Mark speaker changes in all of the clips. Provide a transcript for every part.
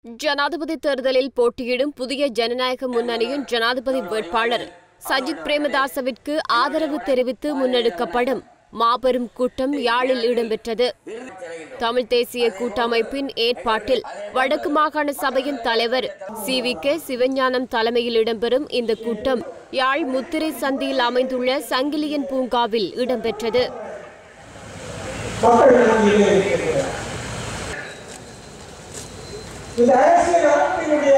Speaker 1: ஜனாதிபதி தேர்தலில் போட்டியிடும் புதிய ஜனநாயக முன்னணியின் ஜனாதிபதி வேட்பாளர் சஜித் பிரேமதாசவிற்கு ஆதரவு தெரிவித்து முன்னெடுக்கப்படும் மாபெரும் கூட்டம் யாழில் இடம்பெற்றது தமிழ் தேசிய கூட்டமைப்பின் ஏற்பாட்டில் வடக்கு மாகாண சபையின் தலைவர் சி வி கே சிவஞானம் தலைமையில் இடம்பெறும் இந்த கூட்டம் யாழ் முத்திரை சந்தியில் அமைந்துள்ள சங்கிலியன் பூங்காவில் இடம்பெற்றது
Speaker 2: மக்கள் மத்தியிலே இருக்கிறது இந்த அரசியல் அமைப்பினுடைய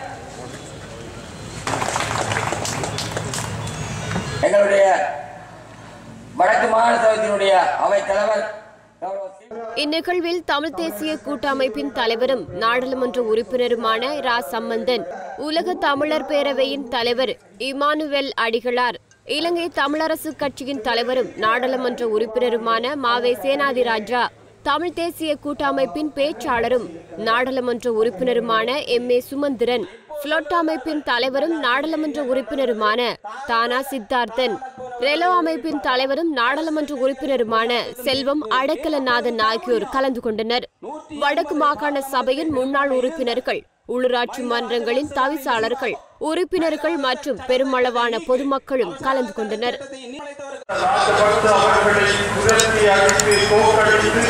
Speaker 3: எங்களுடைய வடக்கு மாகாண சபையினுடைய அவைத் தலைவர் கௌரவ சி-
Speaker 1: இந்நிகழ்வில் தமிழ் தேசிய கூட்டமைப்பின் தலைவரும் நாடாளுமன்ற உறுப்பினருமான ரா சம்பந்தன் உலக தமிழர் பேரவையின் தலைவர் இமானுவேல் அடிகளார் இலங்கை தமிழரசு கட்சியின் தலைவரும் நாடாளுமன்ற உறுப்பினருமான மாவே சேனாதிராஜா தமிழ் தேசிய கூட்டமைப்பின் பேச்சாளரும் நாடாளுமன்ற உறுப்பினருமான எம் ஏ சுமந்திரன் புளொட் அமைப்பின் தலைவரும் நாடாளுமன்ற உறுப்பினருமான தானா சித்தார்த்தன் ரெலோ அமைப்பின் தலைவரும் நாடாளுமன்ற உறுப்பினருமான செல்வம் அடக்கலநாதன் ஆகியோர் கலந்து கொண்டனர் வடக்கு மாகாண சபையின் முன்னாள் உறுப்பினர்கள் உள்ளூராட்சி மன்றங்களின் தவிசாளர்கள் உறுப்பினர்கள் மற்றும் பெருமளவான பொதுமக்களும் கலந்து கொண்டனர்
Speaker 4: ராஜபக்த அவர்களை துரத்தி அடித்து தோற்கடித்து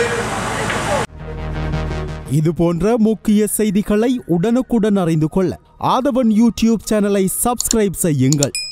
Speaker 5: இது போன்ற முக்கிய செய்திகளை உடனுக்குடன் அறிந்து கொள்ள ஆதவன் யூடியூப் சேனலை சப்ஸ்கிரைப் செய்யுங்கள்